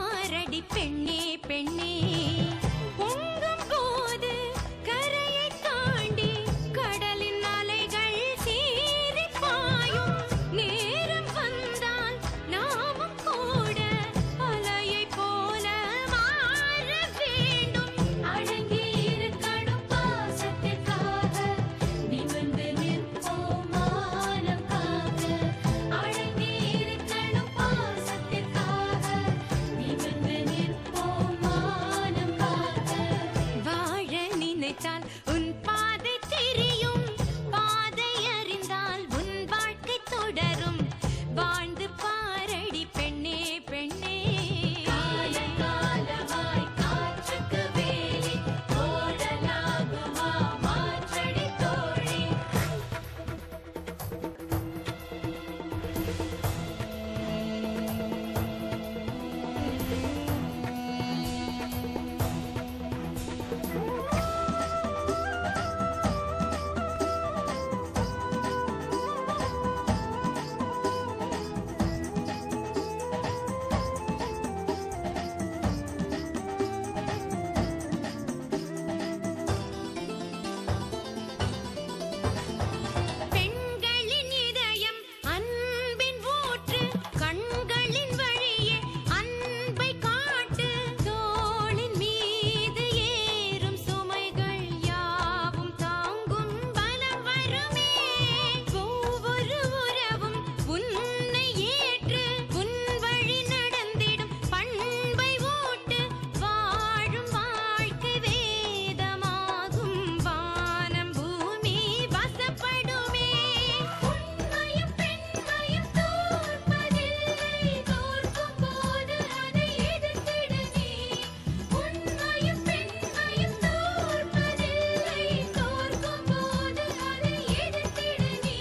பாரடி பெண்ணே பெண்ணே பொங்கும் போது கரையை தாண்டி கடலின் அலைகள் சீறி பாயும் நேரம் வந்தால் நாமும் கூட அலையை போல மாற வேண்டும் அடங்கி இருக்கணும் பாசத்திற்காக நிமிர்ந்து நிற்போம் மானம் காக்க அடங்கி இருக்கணும் பாசத்திற்காக நிமிர்ந்து நிற்போம் மானம் காக்க வாழ நினைத்தால் உன் பாதை தெரியும் பாதை அறிந்தால் உன் வாழ்க்கை தொடரும் வாழ்ந்து பாரடி பெண்ணே பெண்ணே காலகாலமாய் காற்றுக்கு வேலி ஓடலாகுமா மாற்றடி தோழி பெண்களின் இதயம் அன்பின் ஊற்று கண்களின் வழியே அன்பை காட்டு தோளின் மீது ஏறும் சுமைகள் யாவும் தாங்கும் பலம் வருமே ஒவ்வொரு உறவும் உன்னை ஏற்று உன் வழி நடந்திடும் பண்பை ஊட்டு வாழும் வாழ்க்கை வேதமாகும் வானம் பூமி வசப்படுமே உண்மையும் பெண்மையும் தோற்பதில்லை தோற்கும் போது அதை எதிர்த்திடு நீ உண்மையும் பெண்மையும் தோற்பதில்லை தோற்கும் போது அதை எதிர்த்திடு நீ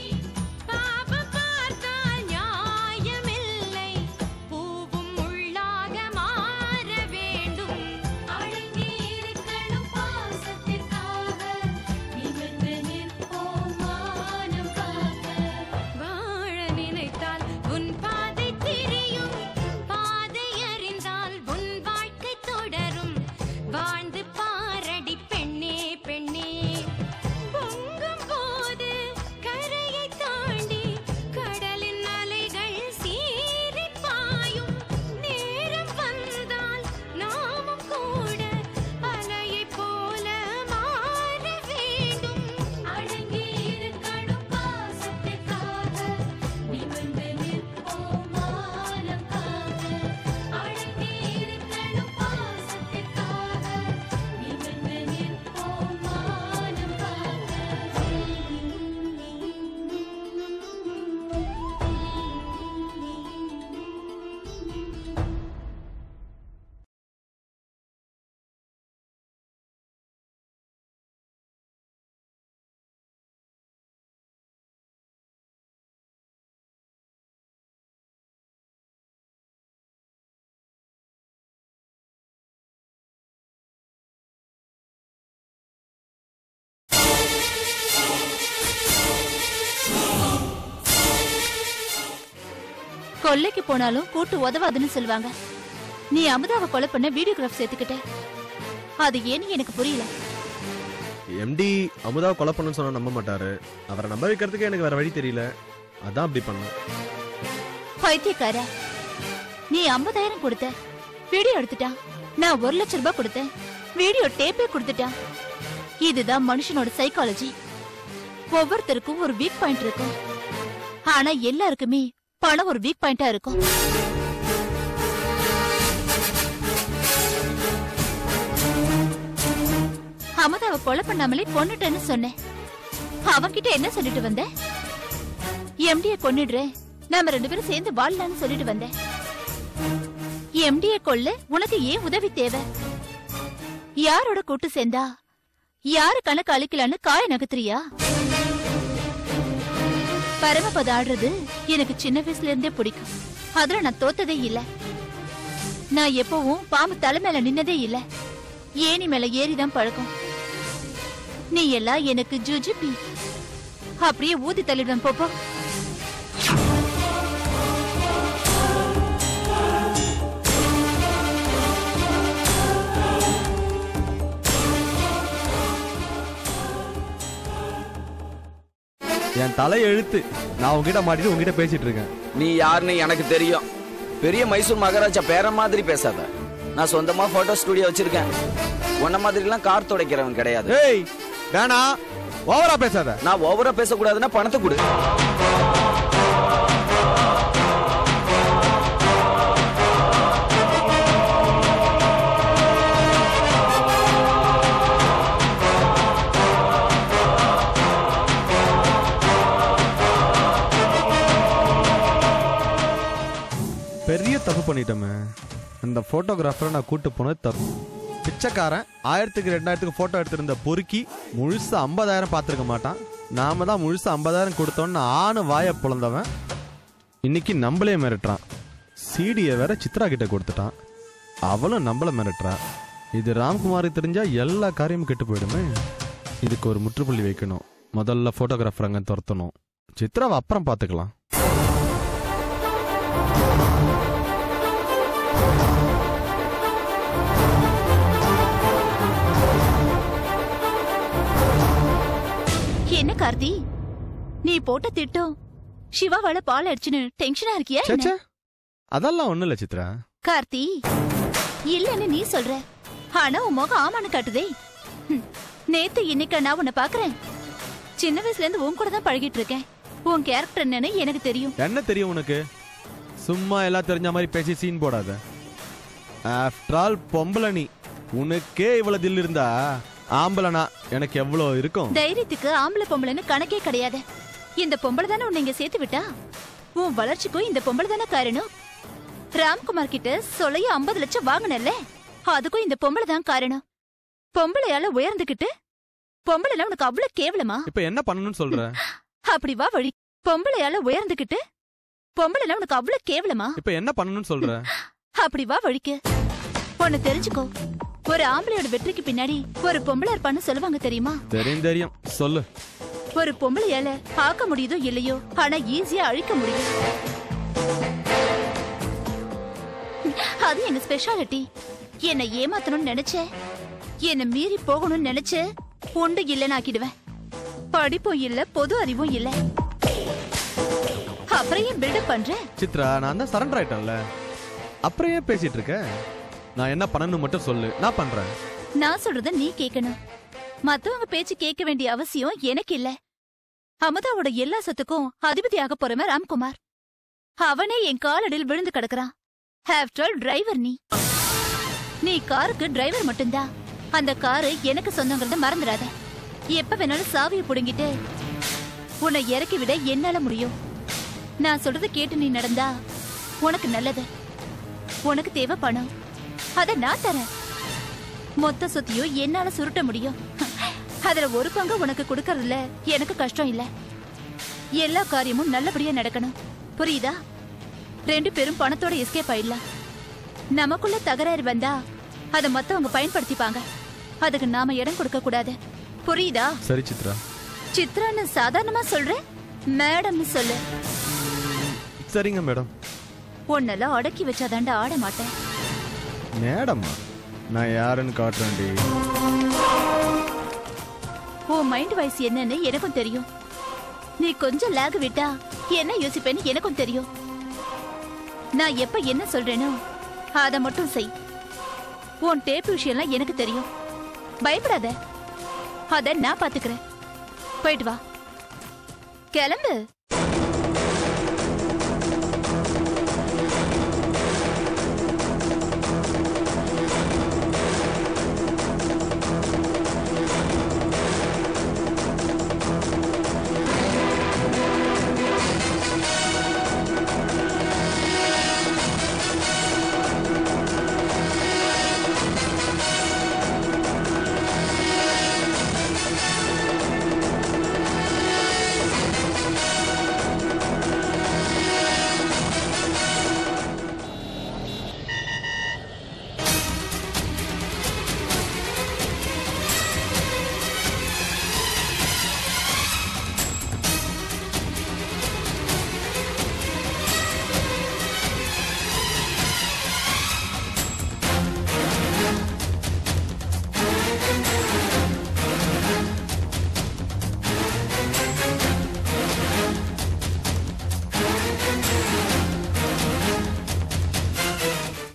பாபம் பார்த்தால் நியாயமில்லை பூவும் உள்ளாக மாற வேண்டும் அடங்கி இருக்கணும் பாசத்திற்காக நிமிர்ந்து நிற்போம் மானம் காக்க வாழ நினைத்தால் உன் பாதை தெரியும் பாதை அறிந்தால் உன் வாழ்க்கை தொடரும் வாழ்ந்து பாரடி பெண்ணே பெண்ணே பொங்கும் போது கரையை தாண்டி கடலின் அலைகள் சீறி பாயும் நேரம் வந்தால் நாமும் கூட அலையை போல மாற வேண்டும் அடங்கி இருக்கணும் பாசத்திற்காக நிமிர்ந்து நிற்போம் மானம் காக்க அடங்கி இருக்கணும் பாசத்திற்காக நிமிர்ந்து நிற்போம் மானம் காக்க கொல்லைக்கு போனாலும் கூட்டு உதவாதுன்னு சொல்லுவாங்க நீ அமுதாவை கொலை பண்ண வீடியோகிராஃப் சேர்த்துக்கிட்ட அது ஏன்னு எனக்கு புரியல எம்டி அமுதாவை கொலை பண்ணணும்னு சொன்னா நம்ப மாட்டாரு அவரை நம்ப வைக்கிறதுக்கு எனக்கு வேற வழி தெரியல அதான் அப்படி பண்ணேன் பைத்தியக்கார நீ ஐம்பதாயிரம் கொடுத்த வீடியோ எடுத்துட்டான் நான் ஒரு லட்சம் ரூபாய் கொடுத்தேன் வீடியோ டேப்பே கொடுத்துட்டான் இதுதான் மனுஷனோட சைக்காலஜி ஒவ்வொருத்தருக்கும் ஒரு வீக் பாயிண்ட் இருக்கும் ஆனா எல்லாருக்குமே பணம் ஒரு வீக் பாயிண்டா இருக்கும் அமுதாவை கொலை பண்ணாமலே கொன்னுட்டேன்னு சொன்னேன் அவன்கிட்ட என்ன சொல்லிட்டு வந்த எம்டிய கொன்னிடுறேன் நாம ரெண்டு பேரும் சேர்ந்து வாழலாம்னு சொல்லிட்டு வந்தேன் எம்டிய கொல்ல உனக்கு ஏன் உதவி தேவை யாரோட கூட்டு சேர்ந்தா யாரு கணக்கு அழிக்கலான்னு காய நகர்த்துறியா பரமபத ஆடுறது எனக்கு சின்ன வயசுல இருந்தே பிடிக்கும் அதுல நான் தோத்ததே இல்ல நான் எப்பவும் பாம்பு தலை மேல நின்னதே இல்ல ஏணி மேல ஏறிதான் பழக்கம் நீ எல்லாம் எனக்கு ஜுஜுபி அப்படியே ஊதி தள்ளிடுவேன் போப்போ என் தலை எழுத்து நான் உங்ககிட்ட மாட்டிட்டு உங்ககிட்ட பேசிட்டு இருக்கேன் நீ யாருன்னு எனக்கு தெரியும் பெரிய மைசூர் மகாராஜா பேர மாதிரி பேசாத நான் சொந்தமா போட்டோ ஸ்டுடியோ வச்சிருக்கேன் உன்ன மாதிரிலாம் கார் துடைக்கிறவன் கிடையாது ஏய் வேணா ஓவரா பேசாத நான் ஓவரா பேசக்கூடாதுன்னா பணத்தை கொடு பெரிய தப்பு பண்ணிட்டோமே அந்த போட்டோகிராஃபரை நான் கூட்டு போனது தப்பு பிச்சைக்காரன் ஆயிரத்துக்கு ரெண்டாயிரத்துக்கு போட்டோ எடுத்திருந்த பொறுக்கி முழுசா ஐம்பதாயிரம் பார்த்துருக்க மாட்டான் நாம தான் முழுசா ஐம்பதாயிரம் கொடுத்தோன்னு ஆணு வாயை புலந்தவன் இன்னைக்கு நம்மளே மிரட்டுறான் சீடியை வேற சித்ரா கிட்ட கொடுத்துட்டான் அவளும் நம்மள மிரட்டுறா இது ராம்குமாருக்கு தெரிஞ்சா எல்லா காரியமும் கெட்டு போயிடுமே இதுக்கு ஒரு முற்றுப்புள்ளி வைக்கணும் முதல்ல போட்டோகிராஃபர் அங்க துரத்தணும் சித்ராவை அப்புறம் பார்த்துக்கலாம் என்ன கார்த்தி நீ போட்ட திட்டம் சிவாவால பால் அடிச்சுன்னு டென்ஷனா இருக்கியா என்ன? சேச்சே அதெல்லாம் ஒண்ணும் இல்ல சித்ரா கார்த்தி இல்லன்னு நீ சொல்ற ஆனா உன் முகம் ஆமான்னு காட்டுதே ஹம், நேத்து இன்னைக்கு நான் உன்னை பாக்குறேன் சின்ன வயசுல இருந்து உன் கூட தான் பழகிட்டு இருக்கேன் உன் கேரக்டர் என்னன்னு எனக்கு தெரியும் என்ன தெரியும் உனக்கு சும்மா எல்லாம் தெரிஞ்ச மாதிரி பேசி சீன் போடாத ஆஃப்டர் ஆல் பொம்பளை நீ உனக்கே இவ்வளவு தில் இருந்தா ஆம்பளனா எனக்கு எவ்வளவு இருக்கும் தைரியத்துக்கு ஆம்பளை பொம்பளைன்னு கணக்கே கிடையாது இந்த பொம்பளை தானே உன்னை இங்க சேர்த்து விட்டா உன் வளர்ச்சிக்கும் இந்த பொம்பளை தானே காரணம் ராம்குமார் கிட்ட சொல்லைய ஐம்பது லட்சம் வாங்கினல்ல அதுக்கும் இந்த பொம்பளை தான் காரணம் பொம்பளையால உயர்ந்துகிட்டு பொம்பளைல உனக்கு அவ்வளவு கேவலமா இப்ப என்ன பண்ணணும்னு சொல்ற அப்படி வா வழி பொம்பளையால உயர்ந்துகிட்டு பொம்பளைல உனக்கு அவ்வளவு கேவலமா இப்ப என்ன பண்ணணும்னு சொல்ற அப்படி வா வழிக்கு ஒன்னு தெரிஞ்சுக்கோ ஒரு ஆம்பளையோட வெற்றிக்கு பின்னாடி ஒரு பொம்பளை இருப்பான்னு சொல்லுவாங்க தெரியுமா தெரியும் தெரியும் சொல்லு ஒரு பொம்பளையால ஆக்க முடியுதோ இல்லையோ ஆனா ஈஸியா அழிக்க முடியும் அது எங்க ஸ்பெஷாலிட்டி என்னை ஏமாத்தணும்னு நினைச்ச என்னை மீறி போகணும்னு நினைச்ச உண்டு இல்லைன்னு ஆக்கிடுவேன் படிப்பும் இல்ல பொது அறிவும் இல்ல அப்புறம் ஏன் பில்டப் பண்ற சித்ரா நான் தான் சரண்டர் ஆயிட்டேன்ல அப்புறம் ஏன் பேசிட்டு இருக்க நான் என்ன பண்ணணும் மட்டும் சொல்லு நான் பண்றேன் நான் சொல்றத நீ கேட்கணும் மத்தவங்க பேச்சு கேட்க வேண்டிய அவசியம் எனக்கு இல்ல அமுதாவோட எல்லா சொத்துக்கும் அதிபதியாக போறவன் ராம்குமார் அவனே என் காலடியில் விழுந்து கிடக்குறான் ஆஃப்டர் டிரைவர் நீ நீ காருக்கு டிரைவர் மட்டும்தான் அந்த காரு எனக்கு சொந்தங்கிறத மறந்துடாத எப்ப வேணாலும் சாவியை புடுங்கிட்டு உன்னை இறக்கி விட என்னால முடியும் நான் சொல்றத கேட்டு நீ நடந்தா உனக்கு நல்லது உனக்கு தேவை பணம் அத நான் தரேன் மொத்த சொத்தையும் என்னால சுருட்ட முடியும் அதுல ஒரு பங்கு உனக்கு கொடுக்கறதுல எனக்கு கஷ்டம் இல்ல எல்லா காரியமும் நல்லபடியா நடக்கணும் புரியுதா ரெண்டு பேரும் பணத்தோட எஸ்கேப் ஆயிடலாம் நமக்குள்ள தகராறு வந்தா அத மத்தவங்க பயன்படுத்திப்பாங்க அதுக்கு நாம இடம் கொடுக்க கூடாது புரியுதா சரி சித்ரா சித்ரான்னு சாதாரணமா சொல்றேன் மேடம்னு சொல்லு சரிங்க மேடம் உன்னெல்லாம் அடக்கி வச்சாதாண்டா ஆட மாட்டேன் மேடம்மா நான் யாருன்னு காட்டுறேன்டி உன் மைண்ட் வாய்ஸ் என்னன்னு எனக்கும் தெரியும் நீ கொஞ்சம் லேக் விட்டா என்ன யோசிப்பேன்னு எனக்கும் தெரியும் நான் எப்ப என்ன சொல்றேனோ அத மட்டும் செய் உன் டேப் விஷயம்லாம் எனக்கு தெரியும் பயப்படாத அத நான் பாத்துக்கிறேன் போயிட்டு வா கிளம்பு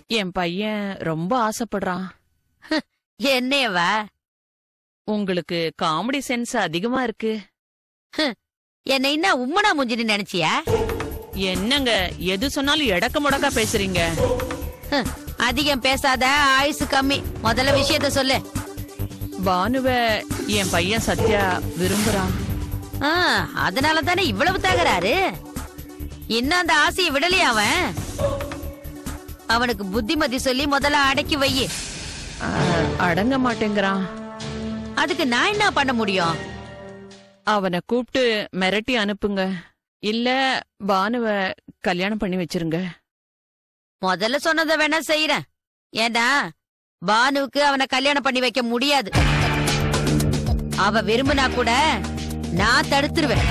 என் பையன் ரொம்ப ஆசைப்படுறான் என்னையவா உங்களுக்கு காமெடி சென்ஸ் அதிகமா இருக்கு என்னை என்ன உம்மனா முஞ்சின்னு நினைச்சியா என்னங்க எது சொன்னாலும் எடக்க முடக்கா பேசுறீங்க ஹம், அதிகம் பேசாத ஆயுசு கம்மி முதல்ல விஷயத்த சொல்லு பானுவ என் பையன் சத்யா விரும்புறான் ஆ, அதனால தானே இவ்வளவு தகராறு இன்னும் அந்த ஆசையை விடலையா அவன் அவனுக்கு புத்திமதி சொல்லி முதல்ல அடக்கி வை ஆ, அடங்க மாட்டேங்கிறான் அதுக்கு நான் என்ன பண்ண முடியும் அவனை கூப்பிட்டு மிரட்டி அனுப்புங்க இல்ல பானுவ கல்யாணம் பண்ணி வச்சிருங்க முதல்ல சொன்னதை வேணா செய்யறேன் ஏண்டா பானுவுக்கு அவனை கல்யாணம் பண்ணி வைக்க முடியாது அவ விரும்பினா கூட நான் தடுத்துருவேன்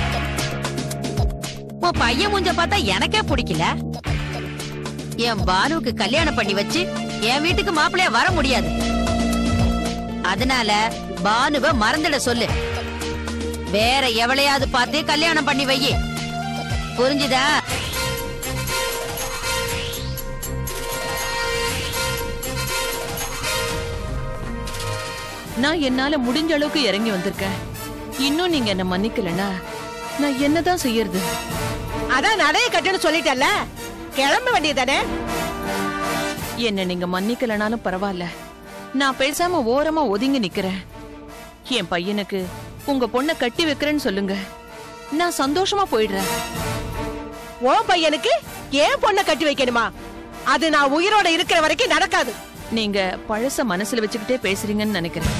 உன் பையன் மூஞ்ச பார்த்தா எனக்கே பிடிக்கல என் பானுவுக்கு கல்யாணம் பண்ணி வச்சு என் வீட்டுக்கு மாப்பிள்ளைய வர முடியாது அதனால பானுவ மறந்துட சொல்லு வேற எவளையாவது பார்த்து கல்யாணம் பண்ணி வை புரிஞ்சுதா நான் என்னால முடிஞ்ச அளவுக்கு இறங்கி வந்திருக்கேன் இன்னும் நீங்க என்ன மன்னிக்கலனா நான் என்னதான் செய்யறது அதான் நடைய கட்டுன்னு சொல்லிட்டல்ல கிளம்ப வேண்டியதானே என்ன நீங்க மன்னிக்கலனாலும் பரவாயில்ல நான் பேசாம ஓரமா ஒதுங்கி நிக்கிறேன் என் பையனுக்கு உங்க பொண்ண கட்டி வைக்கிறேன்னு சொல்லுங்க நான் சந்தோஷமா போயிடுறேன் உன் பையனுக்கு ஏன் பொண்ணை கட்டி வைக்கணுமா அது நான் உயிரோட இருக்கிற வரைக்கும் நடக்காது நீங்க பழச மனசுல வச்சுக்கிட்டே பேசுறீங்கன்னு நினைக்கிறேன்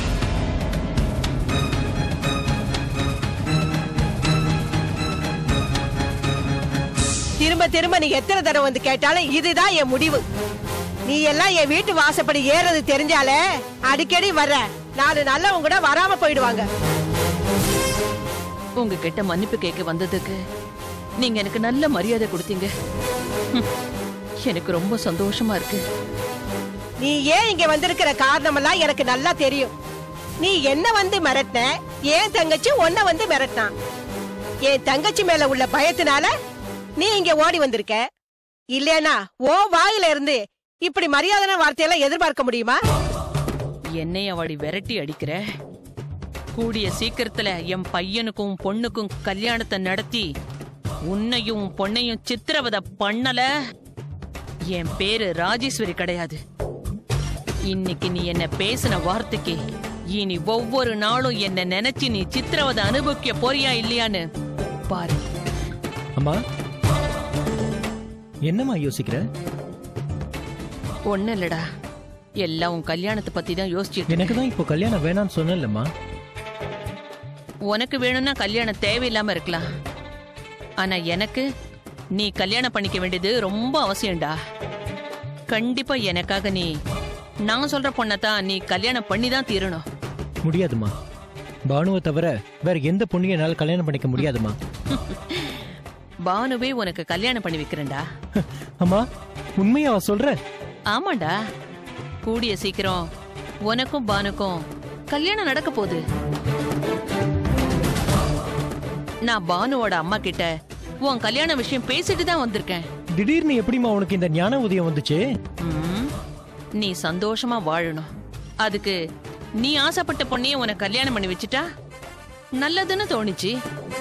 திரும்ப திரும்ப நீ எத்தனை தடவை வந்து கேட்டாலும் இதுதான் என் முடிவு நீ எல்லாம் என் வீட்டு வாசப்படி ஏறது தெரிஞ்சாலே அடிக்கடி வர்ற நாலு நல்லவங்க கூட வராம போயிடுவாங்க உங்ககிட்ட மன்னிப்பு கேட்க வந்ததுக்கு நீங்க எனக்கு நல்ல மரியாதை கொடுத்தீங்க ஹம், எனக்கு ரொம்ப சந்தோஷமா இருக்கு நீ ஏன் இங்க வந்திருக்கிற காரணமெல்லாம் எனக்கு நல்லா தெரியும் நீ என்ன வந்து மிரட்டின ஏன் தங்கச்சி உன்னை வந்து மிரட்டினான் என் தங்கச்சி மேல உள்ள பயத்தினால நீ இங்க ஓடி வந்திருக்க இல்லேனா ஓ வாயில இருந்து இப்படி மரியாதையான வார்த்தையெல்லாம் எதிர்பார்க்க முடியுமா என்னை அவடி விரட்டி அடிக்கிற கூடிய சீக்கிரத்துல என் பையனுக்கும் பொண்ணுக்கும் கல்யாணத்தை நடத்தி உன்னையும் உன் பொண்ணையும் சித்திரவதை பண்ணல என் பேரு ராஜேஸ்வரி கிடையாது இன்னைக்கு நீ என்ன பேசின வார்த்தைக்கு இனி ஒவ்வொரு நாளும் என்ன நினைச்சு நீ சித்திரவதை அனுபவிக்க போறியா இல்லையான்னு பாரு அம்மா என்னம்மா யோசிக்கிற ஒண்ணு இல்லடா எல்லாம் உன் கல்யாணத்தை பத்தி தான் யோசிச்சுட்டு எனக்கு தான் இப்போ கல்யாணம் வேணாம்னு சொன்னேன்லம்மா உனக்கு வேணும்னா கல்யாணம் தேவையில்லாம இருக்கலாம் ஆனா எனக்கு நீ கல்யாணம் பண்ணிக்க வேண்டியது ரொம்ப அவசியம்டா கண்டிப்பா எனக்காக நீ நான் சொல்ற பொண்ணத்தான் நீ கல்யாணம் பண்ணி தான் தீரணும் முடியாதும்மா பானுவை தவிர வேற எந்த பொண்ணையும் என்னால் கல்யாணம் பண்ணிக்க முடியாதும்மா பானுவே உனக்கு கல்யாணம் பண்ணி வைக்கிறேன்டா அம்மா உண்மையாவா சொல்ற ஆமாண்டா கூடிய சீக்கிரம் உனக்கும் பானுக்கும் கல்யாணம் நடக்க போகுது நான் பானுவோட அம்மா கிட்ட உன் கல்யாண விஷயம் பேசிட்டு தான் வந்திருக்கேன் திடீர்னு எப்படிம்மா உனக்கு இந்த ஞான உதயம் வந்துச்சு ம், நீ சந்தோஷமா வாழணும் அதுக்கு நீ ஆசைப்பட்ட பொண்ணையே உனக்கு கல்யாணம் பண்ணி வச்சுட்டா நல்லதுன்னு தோணுச்சு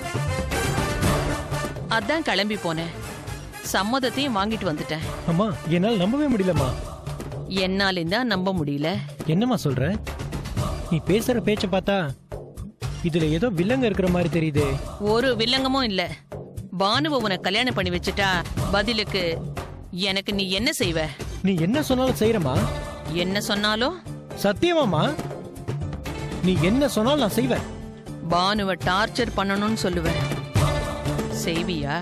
அதான் கிளம்பி போனேன் சம்மதத்தையும் வாங்கிட்டு வந்துட்டேன் அம்மா என்னால் நம்பவே முடியலம்மா என்னாலும் தான் நம்ப முடியல என்னம்மா சொல்ற நீ பேசுற பேச்ச பார்த்தா இதுல ஏதோ வில்லங்க இருக்கிற மாதிரி தெரியுதே ஒரு வில்லங்கமும் இல்ல பானுவை உனக்கு கல்யாணம் பண்ணி வச்சுட்டா பதிலுக்கு எனக்கு நீ என்ன செய்வ நீ என்ன சொன்னாலும் செய்யறமா என்ன சொன்னாலும் சத்தியமாமா நீ என்ன சொன்னாலும் நான் செய்வேன் பானுவை டார்ச்சர் பண்ணணும்னு சொல்லுவேன் செய்வியா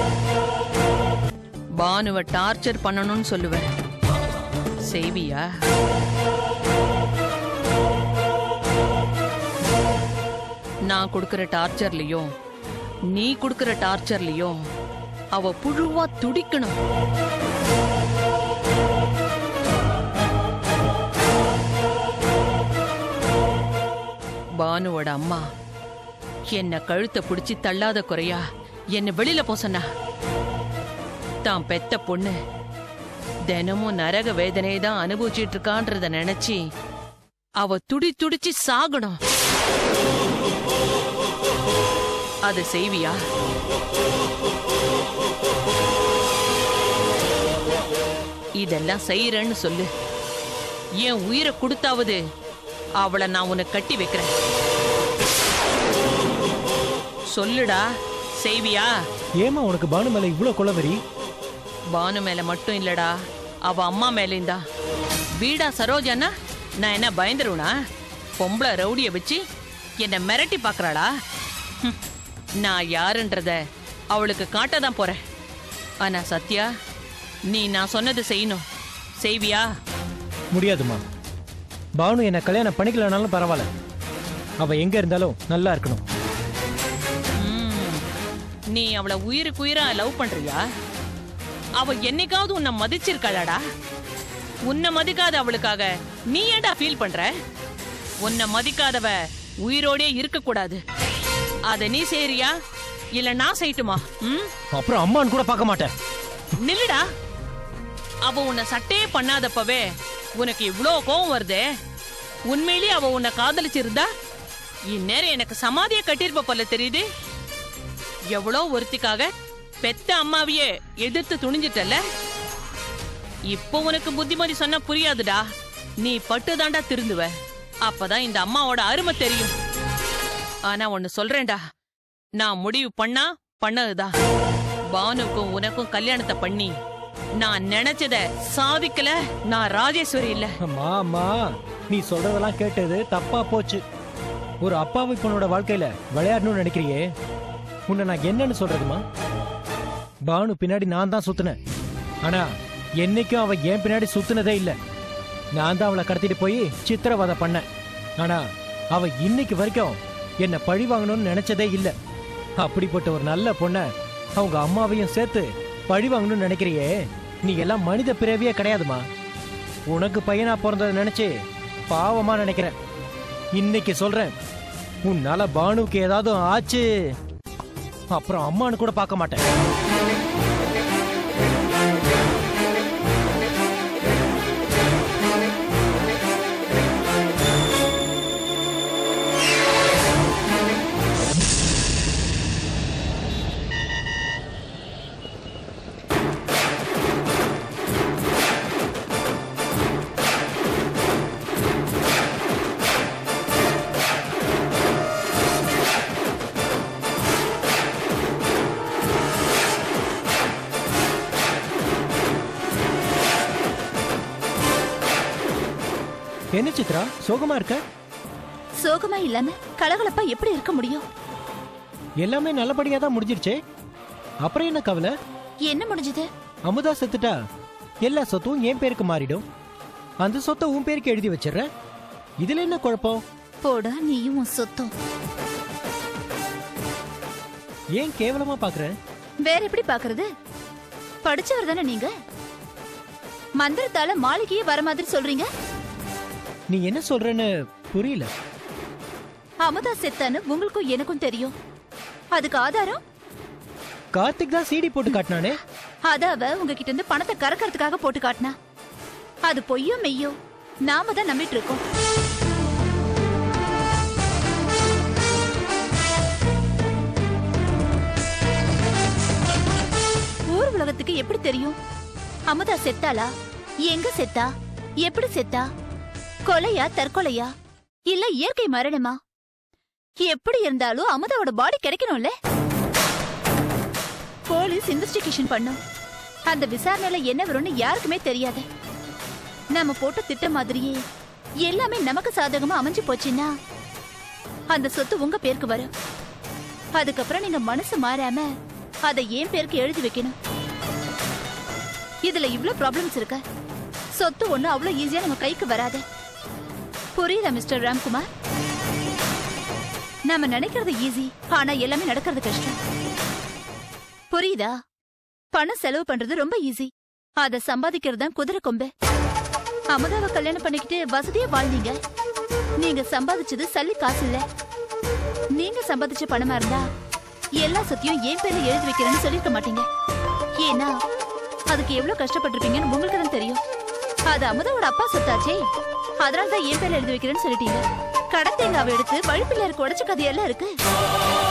பானுவை டார்ச்சர் பண்ணணும்னு சொல்லுவேன் செய்வியா நான் கொடுக்கிற டார்ச்சர்லயும் நீ கொடுக்கிற டார்ச்சர்லயும் அவ புழுவா துடிக்கணும் பானுவோட அம்மா என்ன கழுத்தை பிடிச்சி தள்ளாத குறையா என்ன வெளியில போ சொன்னா தான் பெத்த பொண்ணு தினமும் நரக வேதனையை தான் அனுபவிச்சிட்டு இருக்கான்றத நினைச்சு அவ துடி துடிச்சு சாகணும் அது செய்வியா இதெல்லாம் செய்யறேன்னு சொல்லு என் உயிரை கொடுத்தாவது அவளை நான் உனக்கு கட்டி வைக்கிறேன் சொல்லுடா செய்வியா ஏமா உனக்கு பானு மேல இவ்ளோ கொலவரி பானு மேல மட்டும் இல்லடா அவ அம்மா மேலேயும் தான் வீடா சரோஜானா நான் என்ன பயந்துருவனா பொம்பளை ரவுடிய வச்சு என்ன மிரட்டி பாக்குறாளா ஹம், நான் யாருன்றத அவளுக்கு காட்ட தான் போறேன் ஆனா சத்யா நீ நான் சொன்னது செய்யணும் செய்வியா முடியாதுமா பானு என்ன கல்யாணம் பண்ணிக்கலனாலும் பரவாயில்ல அவ எங்க இருந்தாலும் நல்லா இருக்கணும் ம், நீ அவளை உயிருக்கு உயிரா லவ் பண்றியா அவ என்னைக்காவது உன்னை மதிச்சிருக்காளாடா உன்னை மதிக்காத அவளுக்காக நீ ஏன்டா ஃபீல் பண்ற உன்னை மதிக்காதவ உயிரோடே இருக்க கூடாது அத நீ செய்றியா இல்ல நான் செய்யட்டுமா ம் அப்புறம் அம்மான்னு கூட பார்க்க மாட்டேன் நில்லுடா அவ உன்னை சட்டையே பண்ணாதப்பவே உனக்கு இவ்ளோ கோவம் வருதே உண்மையிலேயே அவ உன்னை காதலிச்சிருந்தா இந்நேரம் எனக்கு சமாதிய கட்டியிருப்ப போல தெரியுது எவ்வளோ ஒருத்திக்காக பெத்த அம்மாவையே எதிர்த்து துணிஞ்சிட்டல இப்போ உனக்கு புத்திமதி சொன்னா புரியாதுடா நீ பட்டுதாண்டா திருந்துவ அப்பதான் இந்த அம்மாவோட அருமை தெரியும் ஆனா ஒன்னு சொல்றேன்டா நான் முடிவு பண்ணா பண்ணதுதான் பானுக்கும் உனக்கும் கல்யாணத்தை பண்ணி நான் நினைச்சத சாதிக்கல நான் ராஜேஸ்வரி இல்ல அம்மா அம்மா நீ சொல்றதெல்லாம் கேட்டது தப்பா போச்சு ஒரு அப்பாவி பொண்ணோட வாழ்க்கையில விளையாடணும்னு நினைக்கிறியே உன்னை நான் என்னன்னு சொல்றதுமா பானு பின்னாடி நான் தான் சுத்தினேன் ஆனா என்னைக்கும் அவ என் பின்னாடி சுத்தினதே இல்ல நான் தான் அவளை கடத்திட்டு போய் சித்திரவதை பண்ணேன் ஆனா அவ இன்னைக்கு வரைக்கும் என்ன பழி வாங்கணும்னு நினைச்சதே இல்ல அப்படிப்பட்ட ஒரு நல்ல பொண்ண அவங்க அம்மாவையும் சேர்த்து பழி வாங்கணும்னு நினைக்கிறியே நீ எல்லாம் மனித பிறவியே கிடையாதுமா உனக்கு பையனா பிறந்ததை நினைச்சு பாவமா நினைக்கிறேன் இன்னைக்கு சொல்றேன் உன்னால பானுவுக்கு ஏதாவது ஆச்சு அப்புறம் அம்மான்னு கூட பார்க்க மாட்டேன் என்ன சித்ரா சோகமா இருக்க சோகமா இல்லாம கலகலப்பா எப்படி இருக்க முடியும் எல்லாமே நல்லபடியா தான் முடிஞ்சிருச்சே அப்புறம் என்ன கவலை என்ன முடிஞ்சது அமுதா செத்துட்டா எல்லா சொத்தும் என் பேருக்கு மாறிடும் அந்த சொத்தை உன் பேருக்கு எழுதி வச்சிடுறேன் இதுல என்ன குழப்பம் போடா நீயும் உன் சொத்தம் ஏன் கேவலமா பாக்குற வேற எப்படி பாக்குறது படிச்சவர் தானே நீங்க மந்திரத்தால மாளிகையே வர மாதிரி சொல்றீங்க நீ என்ன சொல்றேன்னு புரியல அமுதா செத்தான்னு உங்களுக்கும் எனக்கும் தெரியும் அதுக்கு ஆதாரம் கார்த்திக் தான் சீடி போட்டு காட்டினானே அத அவ உங்ககிட்ட இருந்து பணத்தை கறக்கறதுக்காக போட்டு காட்டினா அது பொய்யோ மெய்யோ நாம தான் நம்பிட்டு இருக்கோம் ஊர் உலகத்துக்கு எப்படி தெரியும் அமுதா செத்தாளா எங்க செத்தா எப்படி செத்தா கொலையா தற்கொலையா இல்ல இயற்கை மரணமா எப்படி இருந்தாலும் அமுதாவோட பாடி கிடைக்கணும்ல போலீஸ் இன்வெஸ்டிகேஷன் பண்ணும் அந்த விசாரணையில என்ன வரும்னு யாருக்குமே தெரியாது நாம போட்ட திட்டம் மாதிரியே எல்லாமே நமக்கு சாதகமா அமைஞ்சு போச்சுன்னா அந்த சொத்து உங்க பேருக்கு வரும் அதுக்கப்புறம் நீங்க மனசு மாறாம அதை என் பேருக்கு எழுதி வைக்கணும் இதுல இவ்ளோ ப்ராப்ளம்ஸ் இருக்க சொத்து ஒண்ணு அவ்வளவு ஈஸியா நம்ம கைக்கு வராது புரியுதா மிஸ்டர் ராம்குமார் நாம நினைக்கிறது ஈஸி ஆனா எல்லாமே நடக்கிறது கஷ்டம் புரியுதா பணம் செலவு பண்றது ரொம்ப ஈஸி அத சம்பாதிக்கிறது தான் குதிரை கொம்பு அமுதாவை கல்யாணம் பண்ணிக்கிட்டு வசதியா வாழ்ந்தீங்க நீங்க சம்பாதிச்சது சல்லி காசு இல்ல நீங்க சம்பாதிச்ச பணமா இருந்தா எல்லா சொத்தையும் என் பேர்ல எழுதி வைக்கிறேன்னு சொல்லிருக்க மாட்டீங்க ஏன்னா அதுக்கு எவ்வளவு கஷ்டப்பட்டிருப்பீங்கன்னு உங்களுக்கு தான் தெரியும் அது அமுதாவோட அப்பா சொத்தாச்சே அதனால தான் என் பேர்ல எழுதி வைக்கிறேன்னு சொல்லிட்டீங்க கடத்தேங்காவை எடுத்து வழிப்பிள்ளையாருக்கு உடைச்ச கதையெல்லாம் இருக்கு